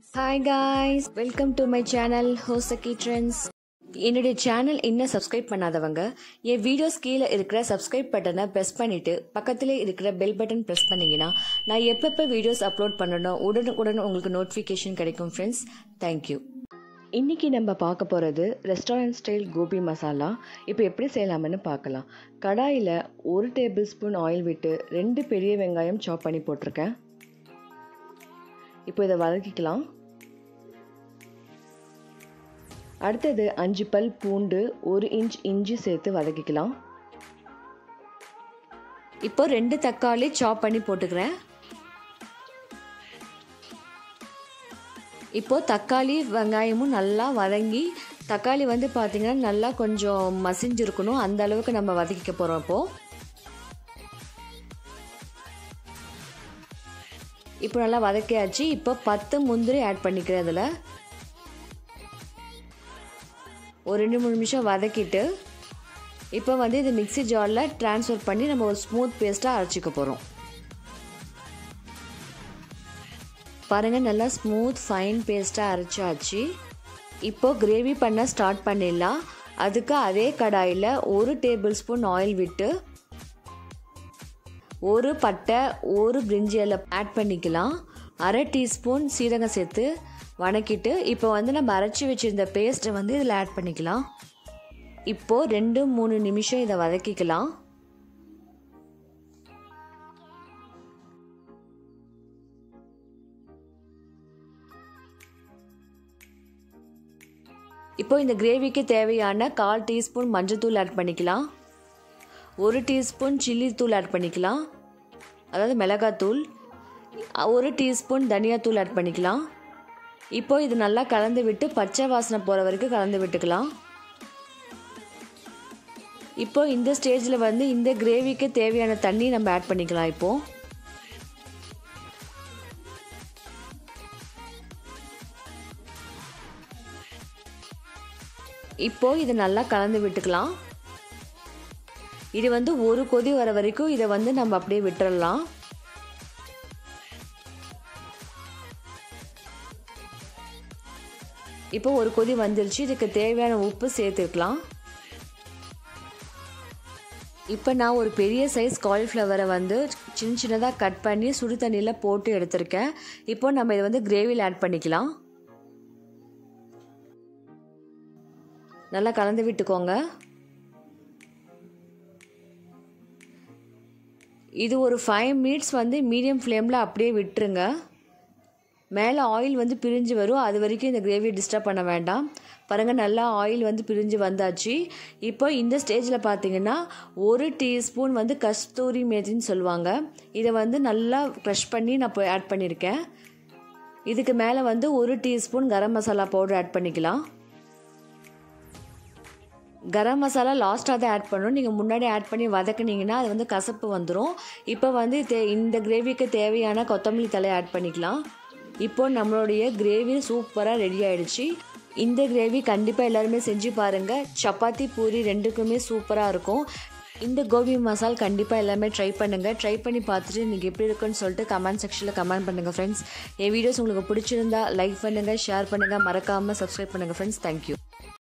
hi guys welcome to my channel Hosakki trends என்னுடைய channel இன்னும் subscribe பண்ணாதவங்க என் வீடியோஸ் கீழே இருக்கிற சப்ஸ்கிரைப் பட்டனை ப்ரெஸ் பண்ணிட்டு பக்கத்திலே இருக்கிற பெல் பட்டன் ப்ரெஸ் பண்ணீங்கன்னா நான் எப்பப்போ வீடியோஸ் அப்லோட் பண்ணணும் உடனுக்குடன் உங்களுக்கு நோட்டிஃபிகேஷன் கிடைக்கும் ஃப்ரெண்ட்ஸ் தேங்க்யூ இன்னைக்கு நம்ம பார்க்க போகிறது ரெஸ்டாரண்ட் ஸ்டைல் கோபி மசாலா இப்போ எப்படி செய்யலாம்னு பார்க்கலாம் கடாயில் ஒரு டேபிள் ஸ்பூன் ஆயில் விட்டு ரெண்டு பெரிய வெங்காயம் சாப் பண்ணி போட்டிருக்கேன் இப்போ இதை வதக்கிக்கலாம் அடுத்தது அஞ்சு பல் பூண்டு ஒரு இன்ச் இஞ்சி சேர்த்து வதக்கிக்கலாம் இப்போ ரெண்டு தக்காளி சாப் பண்ணி போட்டுக்கிறேன் இப்போ தக்காளி வெங்காயமும் நல்லா வதங்கி தக்காளி வந்து பார்த்திங்கன்னா நல்லா கொஞ்சம் மசிஞ்சிருக்கணும் அந்த அளவுக்கு நம்ம வதக்கிக்க போகிறோம் இப்போது இப்போ நல்லா வதக்கியாச்சு இப்போ பத்து முந்திரி ஆட் பண்ணிக்கிறேன் அதில் ஒரு ரெண்டு மூணு நிமிஷம் வதக்கிட்டு இப்போ வந்து இது மிக்சி ஜாரில் ட்ரான்ஸ்ஃபர் பண்ணி நம்ம ஒரு ஸ்மூத் பேஸ்ட்டாக அரைச்சிக்க போகிறோம் பாருங்கள் நல்லா ஸ்மூத் ஃபைன் பேஸ்ட்டாக அரைச்சாச்சு இப்போ கிரேவி பண்ண ஸ்டார்ட் பண்ணிடலாம் அதுக்கு அதே கடாயில் ஒரு டேபிள் ஸ்பூன் ஆயில் விட்டு ஒரு பட்டை ஒரு பிரிஞ்சி இலை ஆட் பண்ணிக்கலாம் அரை டீஸ்பூன் சீரகம் சேர்த்து வணக்கிட்டு இப்போ வந்து நம்ம அரைச்சி வச்சுருந்த பேஸ்ட்டை வந்து இதில் ஆட் பண்ணிக்கலாம் இப்போது ரெண்டு மூணு நிமிஷம் இதை வதக்கிக்கலாம் இப்போ இந்த கிரேவிக்கு தேவையான கால் டீஸ்பூன் மஞ்சள்தூள் ஆட் பண்ணிக்கலாம் ஒரு டீஸ்பூன் சில்லி தூள் ஆட் பண்ணிக்கலாம் அதாவது மிளகாத்தூள் ஒரு டீஸ்பூன் தனியாத்தூள் ஆட் பண்ணிக்கலாம் இப்போ இது நல்லா கலந்து விட்டு பச்சை வாசனை போகிற வரைக்கும் கலந்து விட்டுக்கலாம் இப்போ இந்த ஸ்டேஜில் வந்து இந்த கிரேவிக்கு தேவையான தண்ணி நம்ம ஆட் பண்ணிக்கலாம் இப்போது இப்போ இதை நல்லா கலந்து விட்டுக்கலாம் இது வந்து ஒரு கொதி வர வரைக்கும் இதை வந்து நம்ம அப்படியே விட்டுறலாம் இப்போ ஒரு கொதி வந்துருச்சு இதுக்கு தேவையான உப்பு சேர்த்துக்கலாம் இப்போ நான் ஒரு பெரிய சைஸ் காலிஃப்ளவரை வந்து சின்ன சின்னதாக கட் பண்ணி சுடு தண்ணியில் போட்டு எடுத்திருக்கேன் இப்போ நம்ம இதை வந்து கிரேவியில் ஆட் பண்ணிக்கலாம் நல்லா கலந்து விட்டுக்கோங்க இது ஒரு ஃபைவ் மினிட்ஸ் வந்து மீடியம் ஃப்ளேமில் அப்படியே விட்டுருங்க மேலே ஆயில் வந்து பிரிஞ்சு வரும் அது வரைக்கும் இந்த கிரேவியை டிஸ்டர்ப் பண்ண வேண்டாம் பாருங்கள் நல்லா ஆயில் வந்து பிரிஞ்சு வந்தாச்சு இப்போ இந்த ஸ்டேஜில் பார்த்தீங்கன்னா ஒரு டீஸ்பூன் வந்து கஸ்தூரி மேத்தின்னு சொல்லுவாங்க இதை வந்து நல்லா க்ரஷ் பண்ணி நான் இப்போ ஆட் பண்ணியிருக்கேன் இதுக்கு மேலே வந்து ஒரு teaspoon garam masala powder add பண்ணிக்கலாம் கரம் மசாலா லாஸ்ட்டாக தான் ஆட் பண்ணணும் நீங்கள் முன்னாடி ஆட் பண்ணி வதக்குனீங்கன்னா அது வந்து கசப்பு வந்துடும் இப்போ வந்து தே இந்த கிரேவிக்கு தேவையான கொத்தமல்லி தலை ஆட் பண்ணிக்கலாம் இப்போ நம்மளுடைய கிரேவி சூப்பராக ரெடி ஆகிடுச்சு இந்த கிரேவி கண்டிப்பாக எல்லாருமே செஞ்சு பாருங்கள் சப்பாத்தி பூரி ரெண்டுக்குமே சூப்பராக இருக்கும் இந்த கோபி மசால் கண்டிப்பாக எல்லாமே ட்ரை பண்ணுங்கள் ட்ரை பண்ணி பார்த்துட்டு நீங்கள் எப்படி இருக்குன்னு சொல்லிட்டு கமெண்ட் செக்ஷனில் கமெண்ட் பண்ணுங்கள் ஃப்ரெண்ட்ஸ் என் வீடியோஸ் உங்களுக்கு பிடிச்சிருந்தா லைக் பண்ணுங்கள் ஷேர் பண்ணுங்கள் மறக்காமல் சப்ஸ்கிரைப் பண்ணுங்கள் ஃப்ரெண்ட்ஸ் தேங்க்யூ